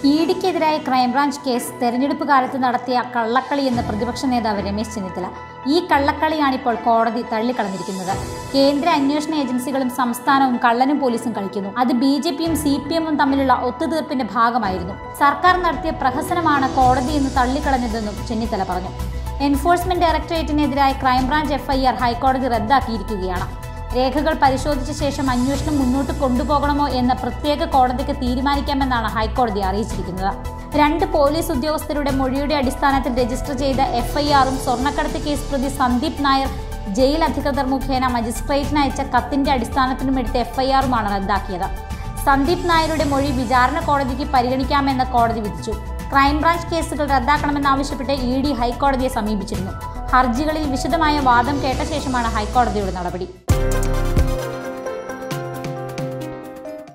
E ഡിക്കെതിരായ crime branch case തെരഞ്ഞെടുപ്പ് കാലത്ത് നടത്തിയ കള്ളക്കളി എന്ന് പ്രതിപക്ഷ നേതാവ് രമേശ് ചെന്നിത്തല ഈ കള്ളക്കളിയാണിപ്പോൾ കോടതി തള്ളിക്കളഞ്ഞിരിക്കുന്നത് കേന്ദ്ര അന്വേഷണ ഏജൻസികളും സംസ്ഥാനവും കള്ളനും പോലീസും കളിക്കുന്നു അത് ബി ജെ പിയും സി പി എമ്മും തമ്മിലുള്ള ഒത്തുതീർപ്പിന്റെ ഭാഗമായിരുന്നു സർക്കാർ നടത്തിയ പ്രഹസനമാണ് കോടതി എന്ന് തള്ളിക്കളഞ്ഞതെന്നും ചെന്നിത്തല പറഞ്ഞു എൻഫോഴ്സ്മെന്റ് ഡയറക്ടറേറ്റിനെതിരായ ക്രൈംബ്രാഞ്ച് എഫ്ഐആർ ഹൈക്കോടതി റദ്ദാക്കിയിരിക്കുകയാണ് രേഖകൾ പരിശോധിച്ച ശേഷം അന്വേഷണം മുന്നോട്ട് കൊണ്ടുപോകണമോ എന്ന് പ്രത്യേക കോടതിക്ക് തീരുമാനിക്കാമെന്നാണ് ഹൈക്കോടതി അറിയിച്ചിരിക്കുന്നത് രണ്ട് പോലീസ് ഉദ്യോഗസ്ഥരുടെ മൊഴിയുടെ അടിസ്ഥാനത്തിൽ രജിസ്റ്റർ ചെയ്ത എഫ്ഐആറും സ്വർണ്ണക്കടത്ത് കേസ് പ്രതി സന്ദീപ് നായർ ജയിൽ അധികൃതർ മുഖേന മജിസ്ട്രേറ്റിന് അയച്ച കത്തിന്റെ അടിസ്ഥാനത്തിലും എടുത്ത എഫ്ഐആറുമാണ് റദ്ദാക്കിയത് സന്ദീപ് നായരുടെ മൊഴി വിചാരണ കോടതിക്ക് പരിഗണിക്കാമെന്ന് കോടതി വിധിച്ചു ക്രൈംബ്രാഞ്ച് കേസുകൾ റദ്ദാക്കണമെന്നാവശ്യപ്പെട്ട് ഇ ഡി ഹൈക്കോടതിയെ സമീപിച്ചിരുന്നു ഹർജികളിൽ വിശദമായ വാദം കേട്ട ശേഷമാണ് ഹൈക്കോടതിയുടെ നടപടി